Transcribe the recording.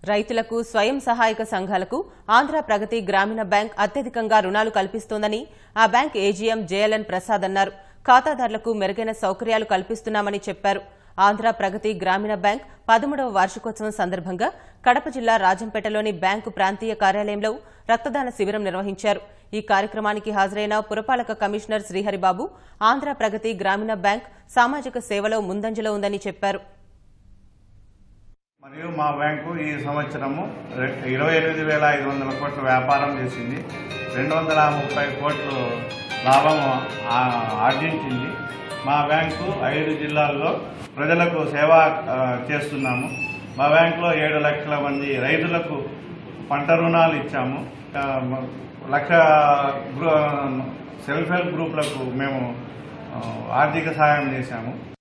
రైతులకు స్వయం సహాయక సంఘాలకు ఆంధ్ర ప్రగతి గ్రామీణ బ్యాంక్ అత్యధికంగా రుణాలు కల్పిస్తోందని ఆ బ్యాంక్ ఏజీఎం జేఎల్ఎన్ ప్రసాద్ అన్నారు ఖాతాదారులకు మెరుగైన సౌకర్యాలు కల్పిస్తున్నామని చెప్పారు ఆంధ్ర ప్రగతి గ్రామీణ బ్యాంక్ పదమూడవ వార్షికోత్సవం సందర్భంగా కడప జిల్లా రాజంపేటలోని బ్యాంకు ప్రాంతీయ కార్యాలయంలో రక్తదాన శిబిరం నిర్వహించారు ఈ కార్యక్రమానికి హాజరైన పురపాలక కమిషనర్ శ్రీహరిబాబు ఆంధ్ర ప్రగతి గ్రామీణ బ్యాంక్ సామాజిక సేవలో ముందంజలో ఉందని చెప్పారు మరియు మా బ్యాంకు ఈ సంవత్సరము రె- ఇరవై ఎనిమిది వేల ఐదు వందల కోట్ల వ్యాపారం చేసింది రెండు వందల ముప్పై కోట్లు లాభం ఆ- ఆర్జించింది మా బ్యాంకు ఐదు జిల్లాల్లో ప్రజలకు సేవ ఆ, చేస్తున్నాము మా బ్యాంకులో ఏడు లక్షల మంది రైతులకు పంట రుణాలు ఇచ్చాము ఆ, మ- లక్ష గ్రూ- సెల్ఫ్ హెల్ప్ గ్రూపులకు మేము ఆ, ఆర్థిక సహాయం చేశాము